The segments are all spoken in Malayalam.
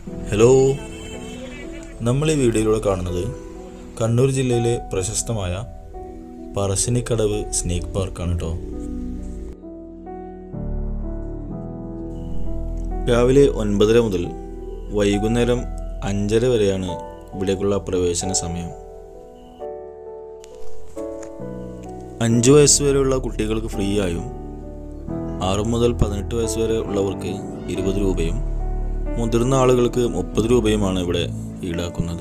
ഹലോ നമ്മൾ ഈ വീഡിയോയിലൂടെ കാണുന്നത് കണ്ണൂർ ജില്ലയിലെ പ്രശസ്തമായ പറശ്ശിനിക്കടവ് സ്നേക്ക് പാർക്കാണ് കേട്ടോ രാവിലെ ഒൻപതര മുതൽ വൈകുന്നേരം അഞ്ചര വരെയാണ് ഇവിടേക്കുള്ള പ്രവേശന സമയം അഞ്ച് വയസ്സ് വരെയുള്ള കുട്ടികൾക്ക് ഫ്രീ ആയും ആറ് മുതൽ പതിനെട്ട് വയസ്സ് വരെ ഉള്ളവർക്ക് ഇരുപത് രൂപയും മുതിർന്ന ആളുകൾക്ക് മുപ്പത് രൂപയുമാണ് ഇവിടെ ഈടാക്കുന്നത്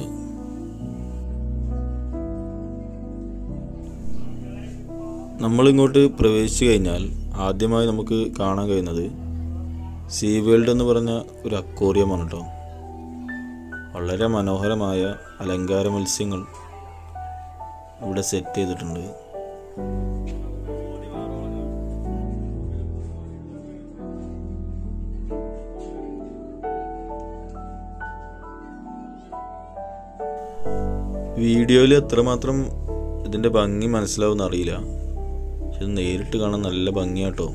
നമ്മളിങ്ങോട്ട് പ്രവേശിച്ചു കഴിഞ്ഞാൽ ആദ്യമായി നമുക്ക് കാണാൻ കഴിയുന്നത് സീ വേൾഡ് എന്ന് പറഞ്ഞ ഒരു അക്വേറിയമാണ് കേട്ടോ വളരെ മനോഹരമായ അലങ്കാര മത്സ്യങ്ങൾ ഇവിടെ സെറ്റ് ചെയ്തിട്ടുണ്ട് വീഡിയോയിൽ എത്രമാത്രം ഇതിൻ്റെ ഭംഗി മനസ്സിലാവുമെന്ന് അറിയില്ല പക്ഷെ ഇത് നേരിട്ട് കാണാൻ നല്ല ഭംഗിയാട്ടോ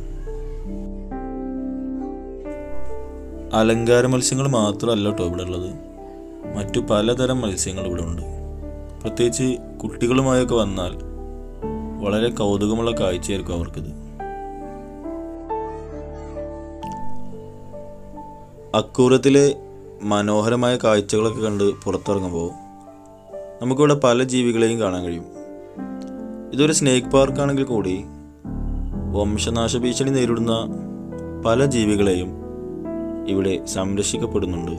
അലങ്കാര മത്സ്യങ്ങൾ മാത്രമല്ല കേട്ടോ ഇവിടെ ഉള്ളത് മറ്റു പലതരം മത്സ്യങ്ങൾ ഇവിടെ ഉണ്ട് പ്രത്യേകിച്ച് കുട്ടികളുമായൊക്കെ വന്നാൽ വളരെ കൗതുകമുള്ള കാഴ്ചയായിരിക്കും അവർക്കിത് അക്കൂറത്തിലെ മനോഹരമായ കാഴ്ചകളൊക്കെ കണ്ട് പുറത്തിറങ്ങുമ്പോൾ നമുക്കിവിടെ പല ജീവികളെയും കാണാൻ കഴിയും ഇതൊരു സ്നേക്ക് പാർക്കാണെങ്കിൽ കൂടി വംശനാശ ഭീഷണി നേരിടുന്ന പല ജീവികളെയും ഇവിടെ സംരക്ഷിക്കപ്പെടുന്നുണ്ട്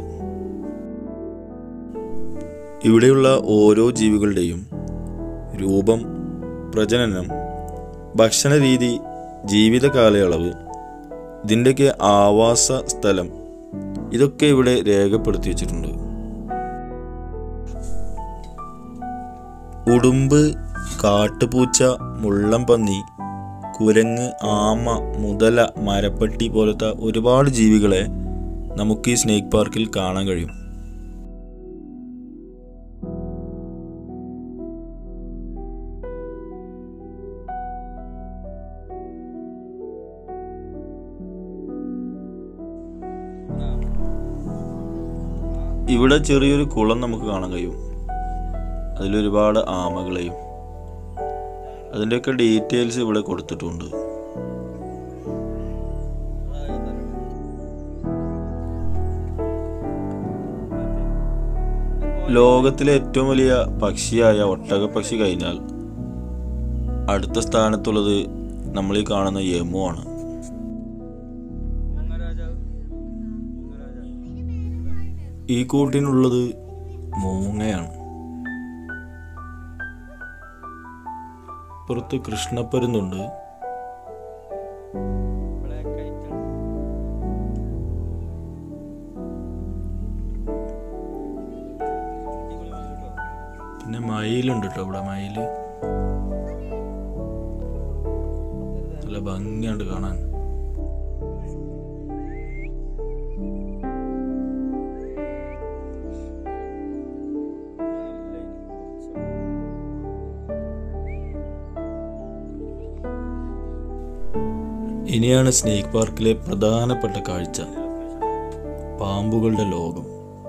ഇവിടെയുള്ള ഓരോ ജീവികളുടെയും രൂപം പ്രജനനം ഭക്ഷണ രീതി ജീവിത കാലയളവ് ഇതിൻ്റെയൊക്കെ ആവാസ സ്ഥലം ഇതൊക്കെ ഇവിടെ രേഖപ്പെടുത്തി വെച്ചിട്ടുണ്ട് ഉടുമ്പ് കാട്ടുപൂച്ച മുള്ളംപന്നി കുരങ്ങ് ആമ മുതല മരപ്പട്ടി പോലത്തെ ഒരുപാട് ജീവികളെ നമുക്ക് ഈ സ്നേക്ക് പാർക്കിൽ കാണാൻ കഴിയും ഇവിടെ ചെറിയൊരു കുളം നമുക്ക് കാണാൻ കഴിയും അതിലൊരുപാട് ആമകളെയും അതിൻ്റെയൊക്കെ ഡീറ്റെയിൽസ് ഇവിടെ കൊടുത്തിട്ടുണ്ട് ലോകത്തിലെ ഏറ്റവും വലിയ പക്ഷിയായ ഒട്ടകപ്പക്ഷി കഴിഞ്ഞാൽ അടുത്ത സ്ഥാനത്തുള്ളത് നമ്മൾ ഈ കാണുന്ന യമു ആണ് ഈ കൂട്ടിനുള്ളത് മൂങ്ങയാണ് പുറത്ത് കൃഷ്ണപ്പരുന്നുണ്ട് പിന്നെ മയിലുണ്ട് കേട്ടോ ഇവിടെ മയില് നല്ല ഭംഗിയുണ്ട് കാണാൻ ഇനിയാണ് സ്നേക്ക് പാർക്കിലെ പ്രധാനപ്പെട്ട കാഴ്ച പാമ്പുകളുടെ ലോകം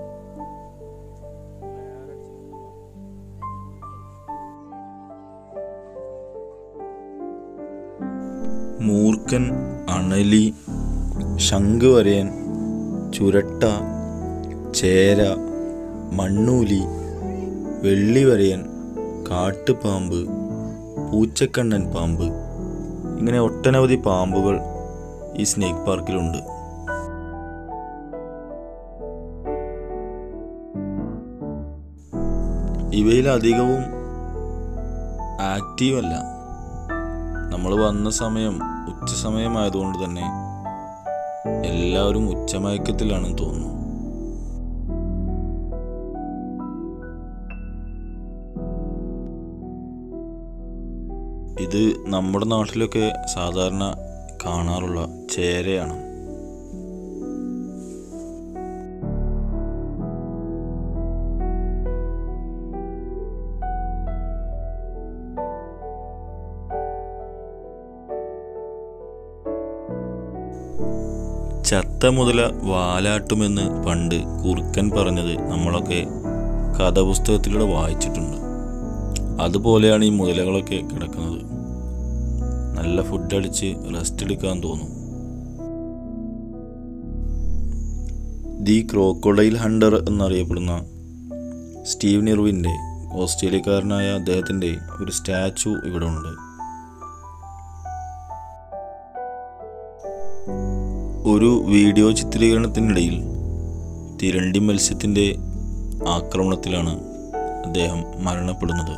മൂർഖൻ അണലി ശംഖുവരയൻ ചുരട്ട ചേര മണ്ണൂലി വെള്ളിവരയൻ കാട്ടുപാമ്പ് പൂച്ചക്കണ്ണൻ പാമ്പ് ഇങ്ങനെ ഒട്ടനവധി പാമ്പുകൾ ഈ സ്നേക്ക് പാർക്കിലുണ്ട് ഇവയിൽ അധികവും ആക്റ്റീവ് അല്ല നമ്മൾ വന്ന സമയം ഉച്ച സമയമായതുകൊണ്ട് തന്നെ എല്ലാവരും ഉച്ചമയക്കത്തിലാണെന്ന് തോന്നുന്നു ഇത് നമ്മുടെ നാട്ടിലൊക്കെ സാധാരണ കാണാറുള്ള ചേരയാണ് ചത്ത മുതല വാലാട്ടുമെന്ന് പണ്ട് കുറുക്കൻ പറഞ്ഞത് നമ്മളൊക്കെ കഥപുസ്തകത്തിലൂടെ വായിച്ചിട്ടുണ്ട് അതുപോലെയാണ് ഈ മുതലകളൊക്കെ കിടക്കുന്നത് നല്ല ഫുഡ് അടിച്ച് റെസ്റ്റ് എടുക്കാൻ തോന്നും ദി ക്രോക്കോഡൈൽ ഹണ്ടർ എന്നറിയപ്പെടുന്ന സ്റ്റീവ് നിർവിൻ്റെ ഓസ്ട്രേലിയക്കാരനായ അദ്ദേഹത്തിൻ്റെ ഒരു സ്റ്റാച്ചു ഇവിടെ ഉണ്ട് ഒരു വീഡിയോ ചിത്രീകരണത്തിനിടയിൽ തിരണ്ടി മത്സ്യത്തിൻ്റെ ആക്രമണത്തിലാണ് അദ്ദേഹം മരണപ്പെടുന്നത്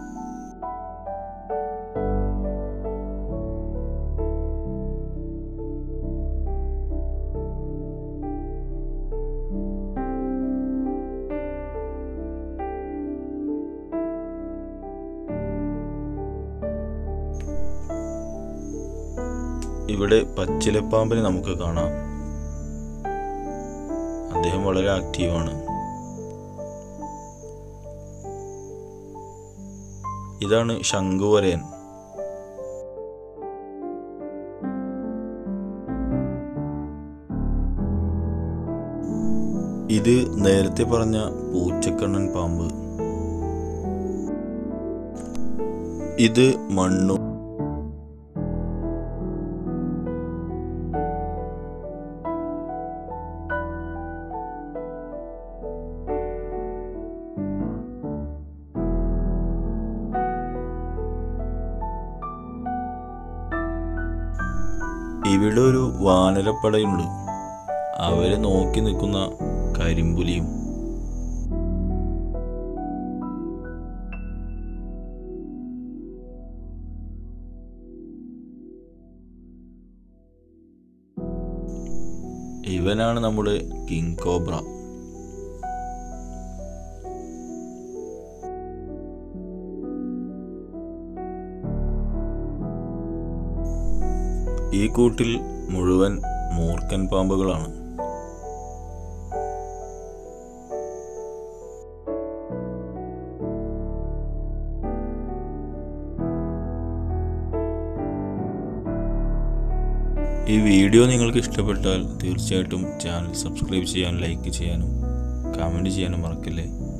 ഇവിടെ പച്ചിലപ്പാമ്പിനെ നമുക്ക് കാണാം അദ്ദേഹം വളരെ ആക്റ്റീവാണ് ഇതാണ് ശംഖുവരയൻ ഇത് നേരത്തെ പറഞ്ഞ പൂച്ചക്കണ്ണൻ പാമ്പ് ഇത് മണ്ണു ഇവിടെ ഒരു വാനരപ്പടയുണ്ട് അവരെ നോക്കി നിൽക്കുന്ന കരിമ്പുലിയും ഇവനാണ് നമ്മുടെ കിങ് കോബ്ര ഈ കൂട്ടിൽ മുഴുവൻ മൂർഖൻ പാമ്പുകളാണ് ഈ വീഡിയോ നിങ്ങൾക്ക് ഇഷ്ടപ്പെട്ടാൽ തീർച്ചയായിട്ടും ചാനൽ സബ്സ്ക്രൈബ് ചെയ്യാനും ലൈക്ക് ചെയ്യാനും കമൻറ്റ് ചെയ്യാനും മറക്കില്ലേ